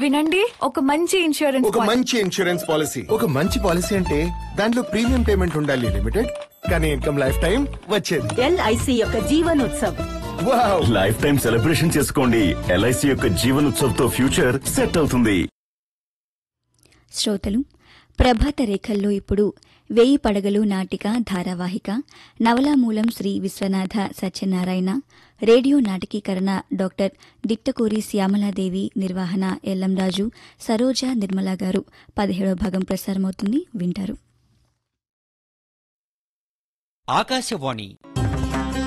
వినండి ఒక మంచి ఇన్సూరెన్స్ ఒక మంచి ఇన్సూరెన్స్ పాలసీ ఒక మంచి పాలసీ అంటే దాంట్లో ప్రీమియం పేమెంట్ ఉండాలి లిమిటెడ్ కానీ ఇన్కమ్ లైఫ్ టైం వచ్చేది ఎల్ఐసి యొక్క Jeevanotsav wow life time celebration చేసుకోండి ఎల్ఐసి యొక్క జీవన్ ఉత్సవ్ తో ఫ్యూచర్ సెట్ అవుతుంది శ్రోతలు ప్రభాత రేఖల్లో ఇప్పుడు వేయి పడగలు నాటిక ధారావాహిక నవలామూలం శ్రీ విశ్వనాథ సత్యనారాయణ రేడియో నాటకీకరణ డాక్టర్ దిట్టకూరి శ్యామలాదేవి నిర్వహణ ఎల్లంరాజు సరోజ నిర్మల గారు పదిహేడవ భాగం ప్రసారమవుతుంది వింటారు ఆకాశవాణి